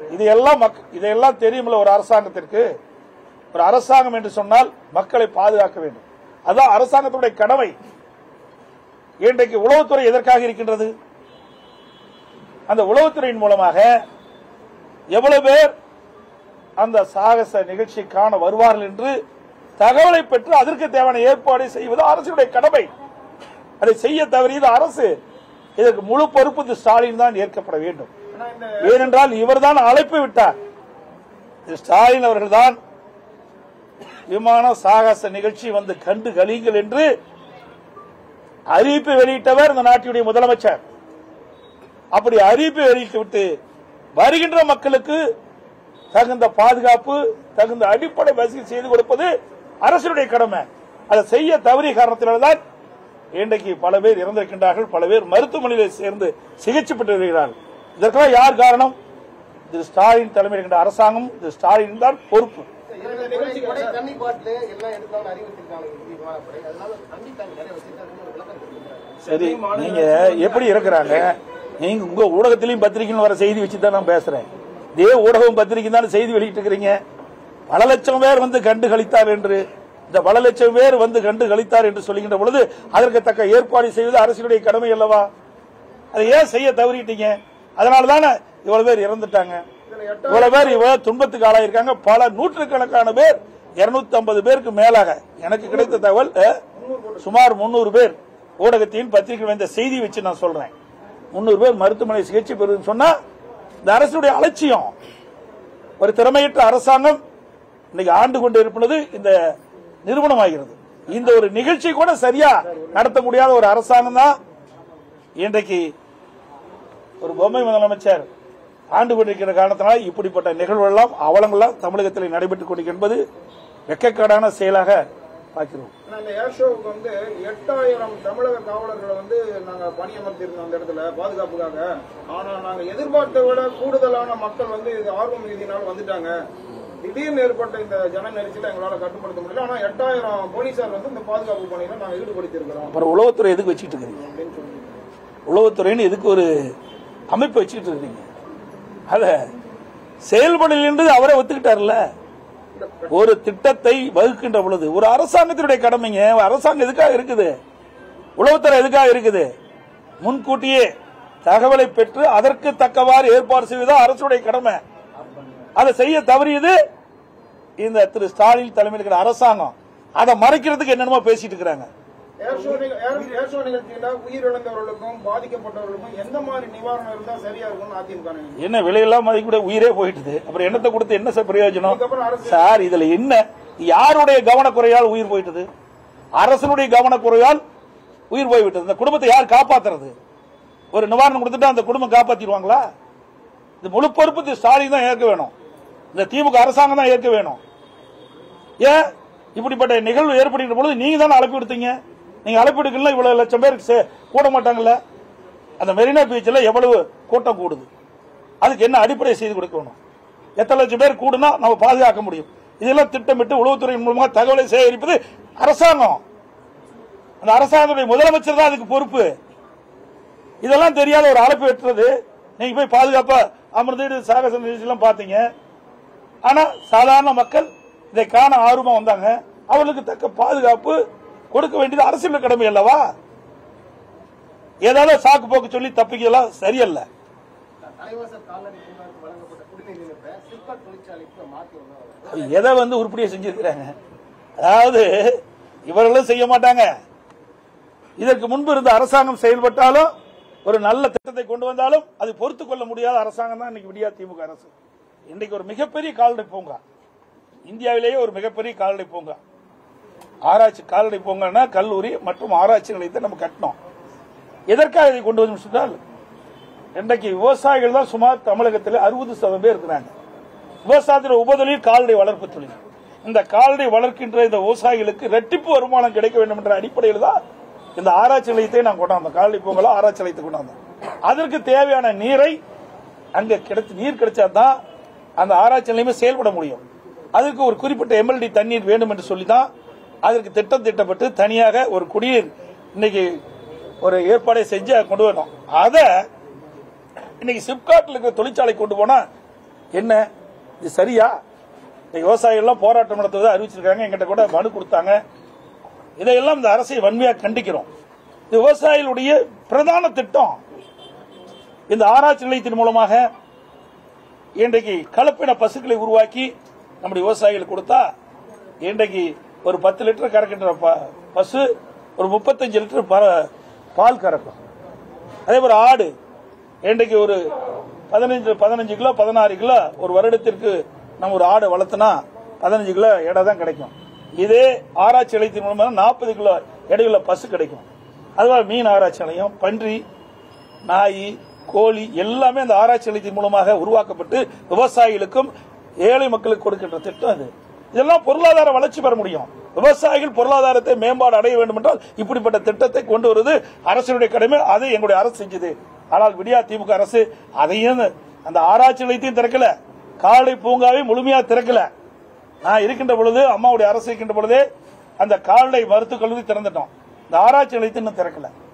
இதையெல்லாம் மக்- இதையெல்லாம் தெரியுமில்ல ஒரு அரசாங்கத்திற்கு ஒரு அரசாங்கம் என்று சொன்னால் மக்களை பாதுகாக்க வேண்டும் அதான் அரசாங்கத்துடைய கடமை இன்றைக்கு உளவுத்துறை எதற்காக இருக்கின்றது அந்த உளவுத்துறையின் மூலமாக எவ்வளவு பேர் அந்த சாகச நிகழ்ச்சி காண வருவார்கள் என்று தகவலை பெற்று அதற்கு தேவையான ஏற்பாடு செய்வது அரசுடைய கடமை அதை செய்ய தவறியது அரசு இதற்கு முழு பொறுப்பு திரு ஸ்டாலின் தான் ஏற்கப்பட வேண்டும் ஆனா இந்த ஏனென்றால் இவர்தான் அழைப்பு விட்டார் திரு ஸ்டாலின் அவர்கள்தான் விமான சாகச நிகழ்ச்சி வந்து கண்டு கலியுங்கள் என்று அறிவிப்பு வெளியிட்டவர் இந்த நாட்டினுடைய முதலமைச்சர் அப்படி அறிவிப்பு வெளியிட்டு விட்டு வருகின்ற மக்களுக்கு தகுந்த பாதுகாப்பு தகுந்த அடிப்படை வசதி செய்து கொடுப்பது அரசுடைய கடமை அதை செய்ய தவறிய காரணத்தினால்தான் இன்றைக்கு பல பேர் இறந்திருக்கின்றார்கள் பல பேர் மருத்துவமனையில் சேர்ந்து சிகிச்சை பெற்று வருகிறார்கள் இதற்கெல்லாம் யார் காரணம் திரு ஸ்டாலின் தலைமையில் இருக்கின்ற அரசாங்கம் திரு ஸ்டாலின் தான் பொறுப்பு இந்த நிகழ்ச்சிக்கு கொடை சார், தண்ணி பாட்டில் எல்லாம் எடுக்கலாம்னு அறிவித்திருக்காங்க இந்திய விமானப்படை அதனால தண்ணி டேங்க் நிறைய வச்சிருக்காங்க ஒரு விளக்கம் கொடுத்திருக்காங்க. சரி நீங்க எப்படி இருக்கிறாங்க நீங்க உங்க ஊடகத்திலையும் பத்திரிகையும் வர செய்தி வச்சு தான் நான் பேசுறேன் இதே ஊடகம் பத்திரிகை தானே செய்தி வெளியிட்டு இருக்கிறீங்க பல லட்சம் பேர் வந்து கண்டு கழித்தார் என்று இந்த பல லட்சம் பேர் வந்து கண்டு கழித்தார் என்று சொல்லுகின்ற பொழுது அதற்கு தக்க ஏற்பாடு செய்வது அரசுடைய கடமை அல்லவா அதை ஏன் செய்ய தவறிட்டீங்க அதனால தானே இவ்வளவு பேர் இறந்துட்டாங்க இதுல எட்டாயிரம் இவ்வளவு பேர் இவ்வளவு துன்பத்துக்கு ஆளாயிருக்காங்க பல நூற்றுக்கணக்கான பேர் 250 பேருக்கு மேலாக எனக்கு கிடைத்த தகவல் அஹ், சுமார் முன்னூறு பேர் ஊடகத்தின் பத்திரிகை வந்த செய்தி வச்சு நான் சொல்றேன் முன்னூறு பேர் மருத்துவமனை சிகிச்சை பெறுதுன்னு சொன்னா இந்த அரசுடைய அலட்சியம் ஒரு திறமையற்ற அரசாங்கம் இன்னைக்கு ஆண்டு கொண்டு இருப்பது இந்த நிறுவனம் ஆகிறது இந்த ஒரு நிகழ்ச்சி கூட சரியா நடத்த முடியாத ஒரு அரசாங்கம் தான் இன்றைக்கு ஒரு பொம்மை முதலமைச்சர் ஆண்டு கொண்டிருக்கிற காரணத்தினால் இப்படிப்பட்ட நிகழ்வுகள் எல்லாம் அவலங்கள்லாம் தமிழகத்தில் நடைபெற்றுக் கொண்டிருக்கின்றது வெக்கக்கேடான செயலாக பார்க்கிறோம் ஆனா இந்த ஏர் ஷோவுக்கு வந்து எட்டாயிரம் தமிழக காவலர்களை வந்து நாங்க பணியமர்த்திருந்தோம் அந்த இடத்துல பாதுகாப்புக்காக ஆனா நாங்க எதிர்பார்த்தை விட கூடுதலான மக்கள் வந்து இது ஆர்வம் ரீதியினால் வந்துட்டாங்க திடீர்னு ஏற்பட்ட இந்த ஜன நெரிசலை எங்களால கட்டுப்படுத்த முடியல ஆனா எட்டாயிரம் போலீசார் வந்து இந்த பாதுகாப்பு பணியில நாங்க ஈடுபடுத்தியிருக்கிறோம் அப்புறம் உளவுத்துறை எதுக்கு வச்சுட்டு இருக்கிறீங்க அப்படின்னு சொல்லி உளவுத்துறைன்னு எதுக்கு ஒரு அமைப்பு வச்சுக்கிட்டு இருக்கீங்க அத செயல்படல் என்று அவரே ஒத்துக்கிட்டார்ல ஒரு திட்டத்தை வகுக்கின்ற பொழுது ஒரு அரசாங்கத்தினுடைய கடமைங்க அரசாங்கம் எதுக்காக இருக்குது உளவுத்துறை எதுக்காக இருக்குது முன்கூட்டியே தகவலை பெற்று அதற்கு தக்கவாறு ஏற்பாடு செய்வதுதான் அரசுடைய கடமை அதை செய்ய தவறியது இந்த திரு ஸ்டாலின் தலைமையில் இருக்கிற அரசாங்கம் அதை மறைக்கிறதுக்கு என்னென்னமோ பேசிட்டு இருக்கிறாங்க ஏர் ஷோ நிக- ஏர்- ஏர் ஷோ நிகழ்ச்சியில உயிரிழந்தவர்களுக்கும் பாதிக்கப்பட்டவர்களுக்கும் எந்த மாதிரி நிவாரணம் இருந்தா சரியா இருக்கும்னு அதிமுக நினைக்குது. என்ன விலையெல்லாம் மதிக்க கூட உயிரே போயிட்டுது அப்புறம் என்னத்தை கொடுத்து என்ன சார் பிரயோஜனம் அதுக்கப்புறம் அரசு சார் இதுல என்ன யாருடைய கவனக்குறையால் உயிர் போயிட்டது அரசனுடைய கவனக்குறையால் உயிர் போய்விட்டது இந்த குடும்பத்தை யார் காப்பாத்துறது ஒரு நிவாரணம் கொடுத்துட்டு அந்த குடும்பம் காப்பாத்திடுவாங்களா இந்த முழு பொறுப்பு திரு ஸ்டாலின் தான் ஏற்க வேணும் இந்த திமுக அரசாங்கம் தான் ஏற்க வேணும் ஏன் இப்படிப்பட்ட நிகழ்வு ஏற்படுகிற பொழுது நீங்க தானே அழைப்பு எடுத்தீங்க நீங்க அழைப்பு எடுக்கல இவ்வளவு லட்சம் பேருக்கு சே- கூட மாட்டாங்கல்ல அந்த மெரினா பீச்சில் எவ்வளவு கூட்டம் கூடுது அதுக்கு என்ன அடிப்படை செய்து கொடுக்கணும் எத்தனை லட்சம் பேர் கூடுனா நம்ம பாதுகாக்க முடியும் இதெல்லாம் திட்டமிட்டு உளவுத்துறையின் மூலமாக தகவலை சேகரிப்பது அரசாங்கம் அந்த அரசாங்கத்துடைய முதலமைச்சர் தான் அதுக்கு பொறுப்பு இதெல்லாம் தெரியாத ஒரு அழைப்பு வெட்டுறது நீங்க போய் பாதுகாப்பா அமர்ந்து சாகச நிகழ்ச்சியெல்லாம் பார்த்தீங்க ஆனா சாதாரண மக்கள் இதை காண ஆர்வமா வந்தாங்க அவர்களுக்கு தக்க பாதுகாப்பு கொடுக்க வேண்டியது அரசியல் கடமை அல்லவா ஏதாவது சாக்கு போக்கு சொல்லி தப்பிக்கலாம் சரியல்ல தலைவாசல் கால்நடை பூங்காவுக்கு வழங்கப்பட்ட குடிநீர் இணைப்பை சிப்காட் தொழிற்சாலைக்கு மாற்றி வந்தாங்க அது எதை வந்து உருப்படியா செஞ்சிருக்கிறாங்க அதாவது இவர்களும் செய்ய மாட்டாங்க இதற்கு முன்பு இருந்த அரசாங்கம் செயல்பட்டாலும் ஒரு நல்ல திட்டத்தை கொண்டு வந்தாலும் அது பொறுத்துக் கொள்ள முடியாத அரசாங்கம் தான் இன்னைக்கு விடியா திமுக அரசு இன்றைக்கு ஒரு மிகப்பெரிய கால்நடை பூங்கா இந்தியாவிலேயே ஒரு மிகப்பெரிய கால்நடை பூங்கா ஆராய்ச்சி கால்நடை பூங்கானா கல்லூரி மற்றும் ஆராய்ச்சி நிலையத்தை நம்ம கட்டினோம் எதற்காக இதை கொண்டு வந்து சொன்னால் இன்றைக்கு விவசாயிகள் தான் சுமார் தமிழகத்தில் அறுபது சதவீதம் பேர் இருக்கிறாங்க விவசாயத்தில் உபதொழில் கால்நடை வளர்ப்பு தொழில் இந்த கால்நடை வளர்க்கின்ற இந்த விவசாயிகளுக்கு ரெட்டிப்பு வருமானம் கிடைக்க வேண்டும் என்ற அடிப்படையில் தான் இந்த ஆராய்ச்சி நிலையத்தை நான் கொண்டாந்தோம் கால்நடை பூங்கல ஆராய்ச்சி நிலையத்தை கொண்டாந்தோம் அதற்கு தேவையான நீரை அங்க கிடைச்சு நீர் கிடைச்சா தான் அந்த ஆராய்ச்சி நிலையமே செயல்பட முடியும் அதற்கு ஒரு குறிப்பிட்ட எம்எல்டி தண்ணீர் வேண்டும் என்று சொல்லி தான் அதற்கு திட்டம் திட்டப்பட்டு தனியாக ஒரு குடிநீர் இன்னைக்கு ஒரு ஏற்பாடை செஞ்சு அதை கொண்டு வரணும் அதை இன்னைக்கு சிப்காட்ல இருக்கிற தொழிற்சாலை கொண்டு போனா என்ன இது சரியா இந்த விவசாயிகள் எல்லாம் போராட்டம் நடத்துவதை அறிவிச்சிருக்காங்க எங்கிட்ட கூட மனு கொடுத்தாங்க இதையெல்லாம் இந்த அரசை வன்மையாக கண்டிக்கிறோம் இது விவசாயிகளுடைய பிரதான திட்டம் இந்த ஆராய்ச்சி நிலையத்தின் மூலமாக இன்றைக்கு கலப்பின பசுக்களை உருவாக்கி நம்முடைய விவசாயிகளுக்கு கொடுத்தா இன்றைக்கு ஒரு பத்து லிட்டர் கறக்கின்ற ப- பசு ஒரு முப்பத்தஞ்சு லிட்டர் ப- பால் கறக்கும் அதே போல ஆடு இன்றைக்கு ஒரு பதினஞ்சு பதினஞ்சு கிலோ பதினாறு கிலோ ஒரு வருடத்திற்கு நம்ம ஒரு ஆடு வளர்த்துனா பதினஞ்சு கிலோ எடை தான் கிடைக்கும் இதே ஆராய்ச்சி நிலையத்தின் மூலமாக நாற்பது கிலோ எடையுள்ள பசு கிடைக்கும் அதுபோல மீன் ஆராய்ச்சி நிலையம் பன்றி நாய் கோழி எல்லாமே அந்த ஆராய்ச்சி நிலையத்தின் மூலமாக உருவாக்கப்பட்டு விவசாயிகளுக்கும் ஏழை மக்களுக்கு கொடுக்கின்ற திட்டம் இது இதெல்லாம் பொருளாதார வளர்ச்சி பெற முடியும் விவசாயிகள் பொருளாதாரத்தை மேம்பாடு அடைய வேண்டும் என்றால் இப்படிப்பட்ட திட்டத்தை கொண்டு வருவது அரசினுடைய கடமை அதை எங்களுடைய அரசு செஞ்சது ஆனால் விடியா திமுக அரசு அதையும் அந்த ஆராய்ச்சி நிலையத்தையும் திறக்கல காலை பூங்காவை முழுமையா திறக்கல நான் இருக்கின்ற பொழுது அம்மாவுடைய அரசு இருக்கின்ற பொழுதே அந்த கால்நடை மருத்துவக் கல்லூரி திறந்துட்டோம் இந்த ஆராய்ச்சி நிலையத்தை இன்னும் திறக்கல